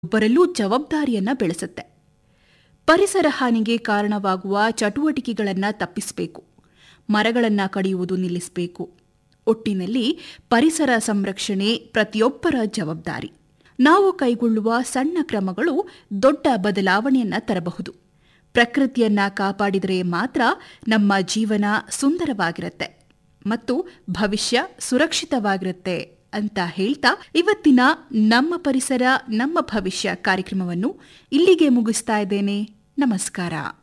ಒಬ್ಬರಲ್ಲೂ ಜವಾಬ್ದಾರಿಯನ್ನ ಬೆಳೆಸುತ್ತೆ ಪರಿಸರ ಹಾನಿಗೆ ಕಾರಣವಾಗುವ ಚಟುವಟಿಕೆಗಳನ್ನು ತಪ್ಪಿಸಬೇಕು ಮರಗಳನ್ನು ಕಡಿಯುವುದು ನಿಲ್ಲಿಸಬೇಕು ಒಟ್ಟಿನಲ್ಲಿ ಪರಿಸರ ಸಂರಕ್ಷಣೆ ಪ್ರತಿಯೊಬ್ಬರ ಜವಾಬ್ದಾರಿ ನಾವು ಕೈಗೊಳ್ಳುವ ಸಣ್ಣ ಕ್ರಮಗಳು ದೊಡ್ಡ ಬದಲಾವಣೆಯನ್ನ ತರಬಹುದು ಪ್ರಕೃತಿಯನ್ನ ಕಾಪಾಡಿದರೆ ಮಾತ್ರ ನಮ್ಮ ಜೀವನ ಸುಂದರವಾಗಿರುತ್ತೆ ಮತ್ತು ಭವಿಷ್ಯ ಸುರಕ್ಷಿತವಾಗಿರುತ್ತೆ ಅಂತ ಹೇಳ್ತಾ ಇವತ್ತಿನ ನಮ್ಮ ಪರಿಸರ ನಮ್ಮ ಭವಿಷ್ಯ ಕಾರ್ಯಕ್ರಮವನ್ನು ಇಲ್ಲಿಗೆ ಮುಗಿಸ್ತಾ ಇದ್ದೇನೆ ನಮಸ್ಕಾರ